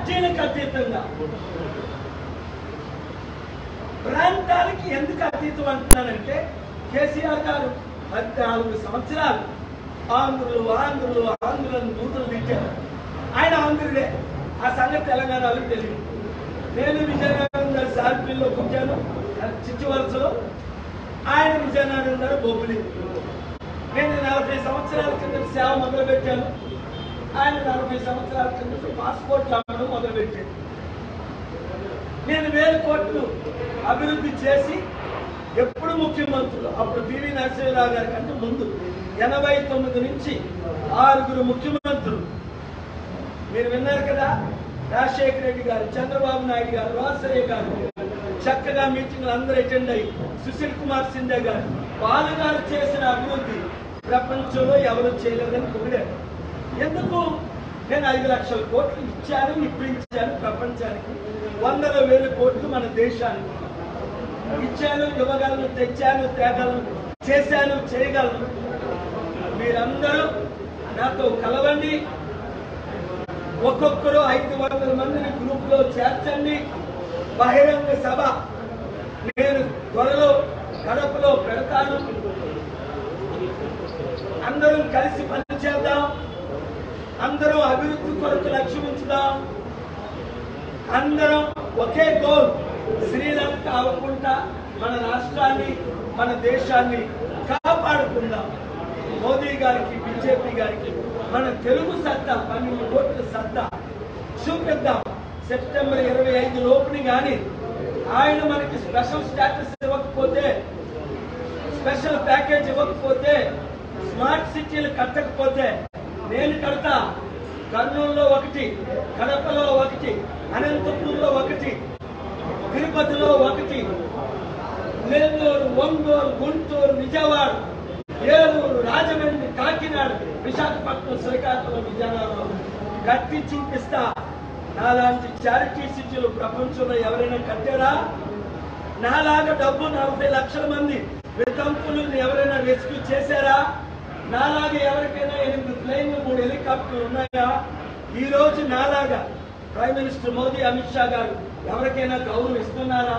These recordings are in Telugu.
పార్టీలకు అతీతంగా ప్రాంతాలకి ఎందుకు అతీతం అంటున్నానంటే కేసీఆర్ గారు పద్నాలుగు సంవత్సరాలు ఆంధ్రులు ఆంధ్రులు ఆంధ్రులను బూతులు తిట్టారు ఆయన ఆంధ్రుడే ఆ సంగతి తెలంగాణలో తెలియదు నేను విజయనగరం గారి సార్పిల్లో పుట్టాను చిచ్చువలసలో ఆయన విజయనగరం గారు బొబ్బులి నేను నలభై సంవత్సరాల కింద సేవ మొదలుపెట్టాను ఆయన నలభై సంవత్సరాల కింద పాస్పోర్ట్లు అమ్మడం మొదలుపెట్టాను నేను వేల కోట్లు అభివృద్ధి చేసి ఎప్పుడు ముఖ్యమంత్రులు అప్పుడు పివి నరసింహరావు గారి కంటే ముందు ఎనభై తొమ్మిది నుంచి ఆరుగురు ముఖ్యమంత్రులు మీరు విన్నారు కదా రాజశేఖర రెడ్డి గారు చంద్రబాబు నాయుడు గారు రోసయ్య గారు చక్కగా మీటింగ్లు అందరూ అటెండ్ అయ్యి సుశీల్ కుమార్ సిండే గారు వాళ్ళు గారు చేసిన అభివృద్ధి ప్రపంచంలో ఎవరు చేయలేదని పొగిడారు ఎందుకు నేను ఐదు లక్షల కోట్లు ఇచ్చాను ఇప్పించాను ప్రపంచానికి వందల వేల కోట్లు మన దేశానికి ఇచ్చాను ఇవ్వగలను తెచ్చాను తేగలను చేశాను చేయగలను మీరందరూ నాతో కలవండి ఒక్కొక్కరు ఐదు వందల మందిని గ్రూప్ లో చేర్చండి బహిరంగ సభ నేను త్వరలో గడపలో పెడతాను అందరం కలిసి పనిచేద్దాం అందరం అభివృద్ధి కొరకు లక్ష్యం ఉంచుదాం అందరం ఒకే గోల్ శ్రీలంక అవ్వకుండా మన రాష్ట్రాన్ని మన దేశాన్ని కాపాడుకుందాం మోదీ గారికి బీజేపీ గారికి మన తెలుగు సత్తా పన్నెండు కోట్ల సత్తా చూపిద్దాం సెప్టెంబర్ ఇరవై ఐదు లోపుని కానీ ఆయన మనకి స్పెషల్ స్టేటస్ ఇవ్వకపోతే స్పెషల్ ప్యాకేజ్ ఇవ్వకపోతే స్మార్ట్ సిటీలు కట్టకపోతే నేను కడతా కర్నూలులో ఒకటి కడపలో ఒకటి అనంతపురంలో ఒకటి తిరుపతిలో ఒకటి నెల్లూరు ఒంగోలు గుంటూరు విజయవాడ ఏలూరు రాజమండ్రి కాకినాడ విశాఖపట్నం శ్రీకాకుళం విజయనగరం కట్టి చూపిస్తా నాలాంటి చారిటీ సిటీలు ప్రపంచంలో ఎవరైనా కట్టారా నాలాగా డబ్బు నలభై లక్షల మంది వితంతులను ఎవరైనా రెస్క్యూ చేశారా నాలాగా ఎవరికైనా ఎనిమిది ప్లేన్లు మూడు హెలికాప్టర్లు ఉన్నాయా ఈ రోజు నాలాగా ప్రైమ్ మినిస్టర్ మోదీ అమిత్ షా గారు ఎవరికైనా గౌరవం ఇస్తున్నారా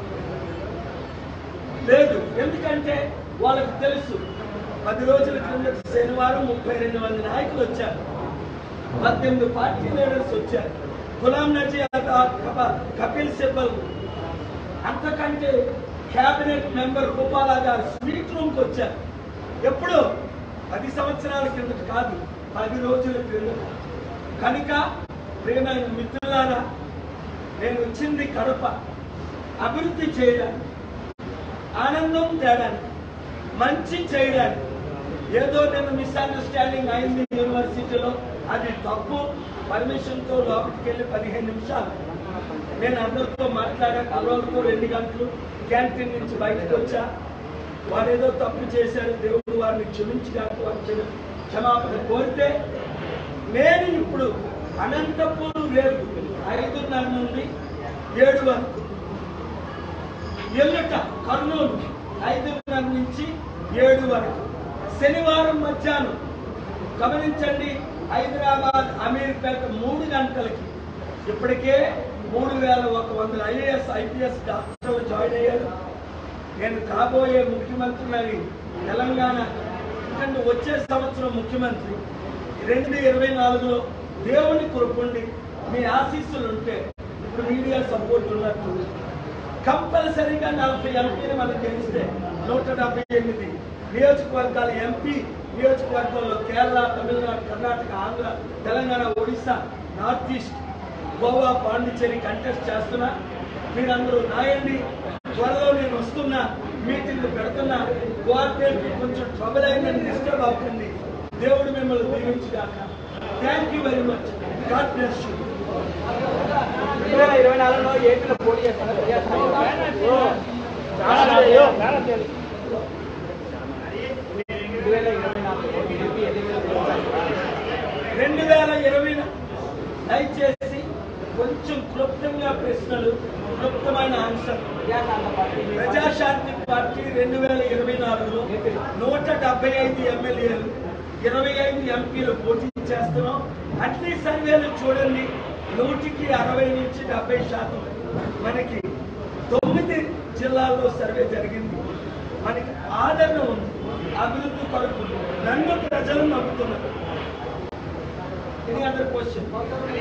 లేదు ఎందుకంటే వాళ్ళకి తెలుసు పది రోజుల క్రింద శనివారం ముప్పై రెండు మంది నాయకులు వచ్చారు పద్దెనిమిది పార్టీ లీడర్స్ వచ్చారు గులాం నజీ ఆజాద్, కప- కపిల్ సిబ్బల్ అంతకంటే కేబినెట్ మెంబర్ గోపాలా గారు స్వీట్ రూమ్ కి వచ్చారు ఎప్పుడు పది సంవత్సరాల కిందట కాదు పది రోజుల క్రిందట కనుక ప్రియమైన మిత్రులారా నేను వచ్చింది కడప అభివృద్ధి చేయడానికి ఆనందం తేడానికి మంచి చేయడానికి ఏదో నేను మిస్అండర్స్టాండింగ్ అయింది యూనివర్సిటీలో అది తప్పు పర్మిషన్ తో లోపలికి వెళ్ళి పదిహేను నిమిషాలు నేను అందరితో మాట్లాడా కలవలతో రెండు గంటలు క్యాంటీన్ నుంచి బయటకు వచ్చా వారు ఏదో తప్పు చేశారు దేవుడు వారిని క్షమించడానికి వారు క్షమ- క్షమాపణ కోరితే నేను ఇప్పుడు అనంతపూర్ రేపు ఐదున్నర నుండి ఏడు వరకు ఎల్లుట కర్నూలు ఐదున్నర నుంచి ఏడు వరకు శనివారం మధ్యాహ్నం గమనించండి హైదరాబాద్ అమీర్పేట మూడు గంటలకి ఇప్పటికే మూడు వేల ఒక వందల ఐఏఎస్ ఐపీఎస్ డాక్టర్లు జాయిన్ అయ్యారు నేను కాబోయే ముఖ్యమంత్రిని తెలంగాణ ఎందుకంటే వచ్చే సంవత్సరం ముఖ్యమంత్రి రెండు ఇరవై నాలుగులో దేవుని కృపండి మీ ఆశీస్సులు ఉంటే ఇప్పుడు మీడియా సపోర్ట్ ఉన్నట్టు కంపల్సరీగా నలభై ఎంపీని మనకు గెలిస్తే నూట డెబ్బై ఎనిమిది నియోజకవర్గాల ఎంపీ నియోజకవర్గంలో Kerala Tamil Nadu Karnataka Andhra Telangana Odisha north east Goa Pondicherry contest చేస్తున్నా మీరందరూ నాయండి త్వరలో నేను వస్తున్నా మీటింగ్ పెడుతున్నా కోఆర్డినేట్ కొంచెం ట్రబుల్ అయిందని డిస్టర్బ్ అవుతుంది దేవుడు మిమ్మల్ని దీవించుగాక thank you very much God bless you రెండు వేల ఇరవై నాలుగులో ఏపీలో పోటీ చేస్తున్న ప్రజాస్వామ్యంలో రెండు వేల ఇరవై నాలుగులో ఏపీ ఎన్నికల రెండు వేల ఇరవై దయచేసి కొంచెం క్లుప్తంగా ప్రశ్నలు క్లుప్తమైన answer Praja Shanti party Praja Shanti party రెండు వేల ఇరవై నాలుగులో నూట డెబ్బై ఐదు ఎమ్మెల్యేలు ఇరవై ఐదు ఎంపీలు పోటీ చేస్తున్నాం అన్ని సర్వేలు చూడండి నూటికి అరవై నుంచి డెబ్బై శాతం మనకి తొమ్మిది జిల్లాల్లో సర్వే జరిగింది మనకి ఆదరణ ఉంది అభివృద్ధి కొరకు నన్ను ప్రజలు నమ్ముతున్నారు ఎనీ అదర్ క్వశ్చన్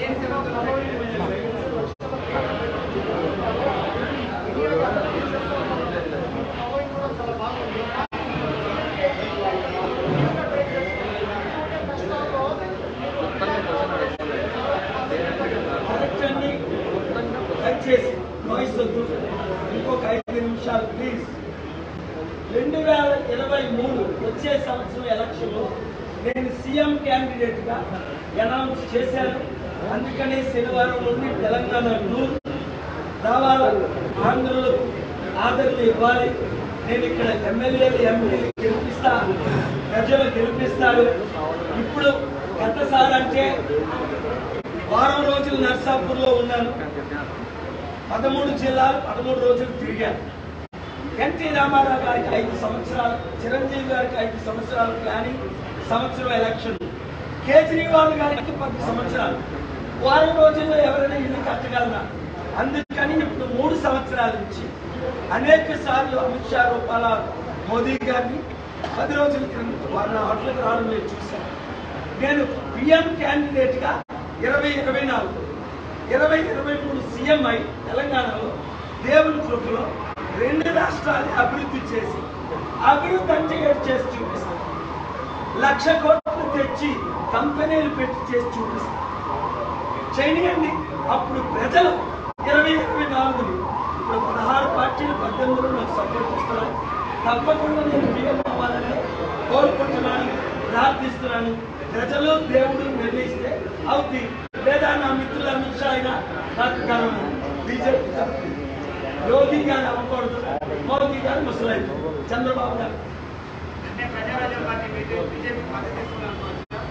కరెక్ట్ అండి దయచేసి నాయిస్ వద్దు ఇంకొక ఐదు నిమిషాలు ప్లీజ్ రెండు వేల ఇరవై మూడు వచ్చే సంవత్సరం ఎలక్షన్లో నేను సీఎం క్యాండిడేట్ గా అనౌన్స్ చేశాను అందుకనే శనివారం నుండి తెలంగాణ టూర్ రావాలి ఆంధ్రులకు ఆదరణ ఇవ్వాలి నేను ఇక్కడ ఎమ్మెల్యేలు ఎంపీలు గెలిపిస్తా ప్రజలు గెలిపిస్తారు ఇప్పుడు గతసారి అంటే వారం రోజులు నర్సాపూర్లో ఉన్నాను పదమూడు జిల్లాలు పదమూడు రోజులు తిరిగాను ఎన్టీ రామారావు గారికి ఐదు సంవత్సరాలు చిరంజీవి గారికి ఐదు సంవత్సరాలు ప్లానింగ్ సంవత్సరం ఎలక్షన్ కేజ్రీవాల్ గారికి పది సంవత్సరాలు వారం రోజుల్లో ఎవరైనా ఇల్లు కట్టగలరా అందుకని ఇప్పుడు మూడు సంవత్సరాల నుంచి అనేక సార్లు అమిత్ షా రూపాల మోదీ గారిని పది రోజుల క్రితం వారు నా హోటల్కి రావడం నేను చూశాను నేను పిఎం క్యాండిడేట్ గా ఇరవై ఇరవై నాలుగు ఇరవై ఇరవై మూడు సీఎం అయి తెలంగాణలో దేవుని కృపలో రెండు రాష్ట్రాలు అభివృద్ధి చేసి అభివృద్ధి అంటే ఏడు చేసి చూపిస్తాను లక్ష కోట్లు తెచ్చి కంపెనీలు పెట్టి చేసి చూపిస్తాను చేయనియండి అప్పుడు ప్రజలు ఇరవై ఇరవై నాలుగుని ఇప్పుడు పదహారు పార్టీలు పద్దెనిమిదిలో నాకు సపోర్ట్ ఇస్తున్నారు తప్పకుండా నేను పిఎం అవ్వాలని కోరుకుంటున్నాను ప్రార్థిస్తున్నాను ప్రజలు దేవుడు నిర్ణయిస్తే అవుతుంది లేదా నా మిత్రుల అమిత్ షా అయినా నాకు గర్వం బీజేపీ తరఫున యోగి గారు అవ్వకూడదు మోదీ గారు ముసలైదు చంద్రబాబు గారు అంటే ప్రజారాజ్యం పార్టీ బీజేపీ మద్దతు ఇస్తున్నారు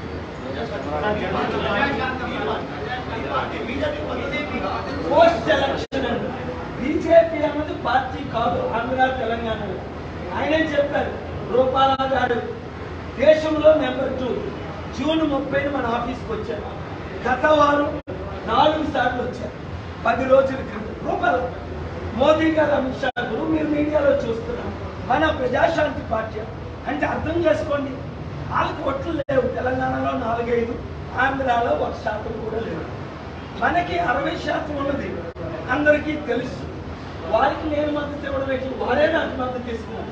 పోస్ట్ ఎలక్షన్ అండి బీజేపీ అన్నది పార్టీ కాదు ఆంధ్ర తెలంగాణలో ఆయనే చెప్పారు రూపాల గారు దేశంలో నెంబర్ టూ జూన్ ముప్పై మన ఆఫీస్కి వచ్చారు గత వారం నాలుగు సార్లు వచ్చారు పది రోజుల క్రితం రూపాయలు మోదీ గారు అమిత్ షా గారు మీరు మీడియాలో చూస్తున్నారు మన ప్రజాశాంతి పార్టీ అంటే అర్థం చేసుకోండి వాళ్ళకి ఓట్లు లేవు తెలంగాణలో నాలుగైదు ఆంధ్రాలో ఒక శాతం కూడా లేవు మనకి అరవై శాతం ఉన్నది అందరికీ తెలుసు వారికి నేను మద్దతు ఇవ్వడం ఏంటి? వారే నాకు మద్దతు ఇస్తున్నారు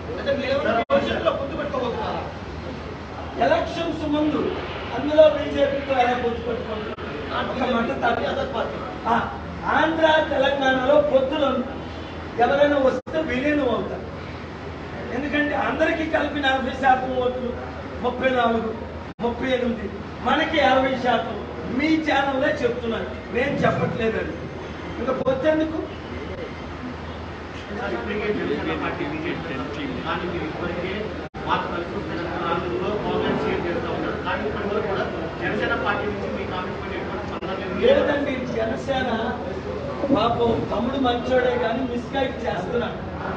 ఎలక్షన్స్ ముందు అందులో బీజేపీతో ఎలా గుర్తుపెట్టుకుంటారు ఒక మద్దతు ఆ, ఆంధ్ర తెలంగాణలో పొత్తులు ఉన్నాయి. ఎవరైనా వస్తే విలీనం అవుతారు ఎందుకంటే అందరికీ కలిపి నలభై శాతం ఓట్లు ముప్పై నాలుగు ముప్పై ఎనిమిది మనకి యాభై శాతం మీ ఛానల్లే చెప్తున్నాను నేను చెప్పట్లేదండి ఇంకా పొత్తెందుకు జనసేన పార్టీ బీజేపీ కానీ మీరు ఇప్పటికే మాకు కలిసి తెలంగాణలో కామెంట్స్ షేర్ చేస్తూ ఉన్నారు కానీ ఇప్పటి వరకు కూడా జనసేన పార్టీ నుంచి మీ కామెంట్స్ పైన ఎటువంటి స్పందన లేదు లేదండి జనసేన పాపం తమ్ముడు మంచోడే కానీ మిస్గైడ్ చేస్తున్నాడు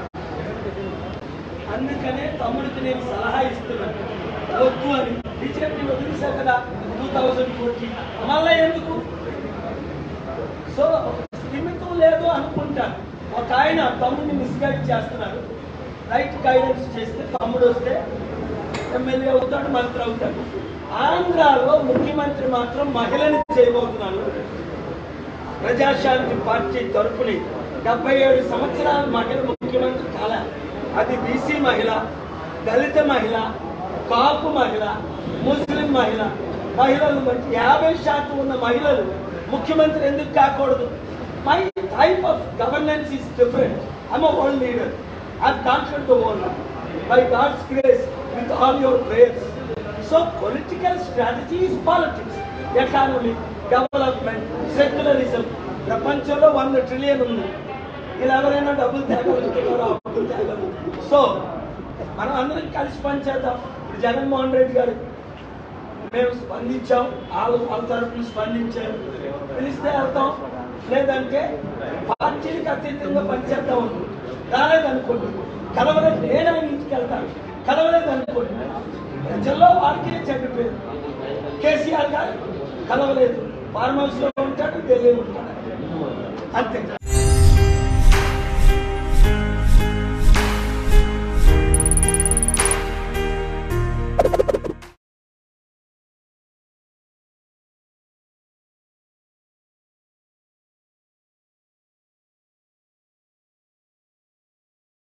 అందుకనే తమ్ముడికి నేను సలహా ఇస్తున్నాను వద్దు అని బీజేపీ వదిలేసా కదా టూ థౌజండ్ ఫోర్టీన్ మళ్ళా ఎందుకు సో స్థిమితం లేదు అనుకుంటాను ఒక ఆయన తమ్ముడిని మిస్గైడ్ చేస్తున్నారు రైట్ గైడెన్స్ చేస్తే తమ్ముడు వస్తే ఎమ్మెల్యే అవుతాడు మంత్రి అవుతాడు ఆంధ్రాలో ముఖ్యమంత్రి మాత్రం మహిళని చేయబోతున్నాను ప్రజాశాంతి పార్టీ తరపుని డెబ్బై ఏడు సంవత్సరాల మహిళ ముఖ్యమంత్రి కాల అది బీసీ మహిళ దళిత మహిళ కాపు మహిళ ముస్లిం మహిళ మహిళలు బట్టి యాభై శాతం ఉన్న మహిళలు ముఖ్యమంత్రి ఎందుకు కాకూడదు my type of governance is different I'm world leader I confident the world by God's grace with all your prayers so political strategy is politics economy development secularism ప్రపంచంలో వంద ట్రిలియన్ ఉంది ఇలా ఎవరైనా డబ్బులు తేగలుగుతున్నారో అప్పులు తేగలుగుతున్నారు సో మనం అందరం కలిసి పనిచేద్దాం ఇప్పుడు జగన్మోహన్ రెడ్డి గారు మేము స్పందించాం వాళ్ళు వాళ్ళ తరఫున స్పందించారు పిలిస్తే వెళ్తాం లేదంటే పార్టీలకు అతీతంగా పనిచేద్దాం అనుకుంటున్నాం. రాలేదనుకోండి కలవలేదు నేను ఆయన ఇంటికి వెళ్తాను కలవలేదు అనుకోండి ప్రజల్లో వారికి చెడ్డ పేరు కేసీఆర్ గారు కలవలేదు ఫార్మ్ హౌస్ లో ఉంటాడు ఢిల్లీ ఉంటాడు అంతే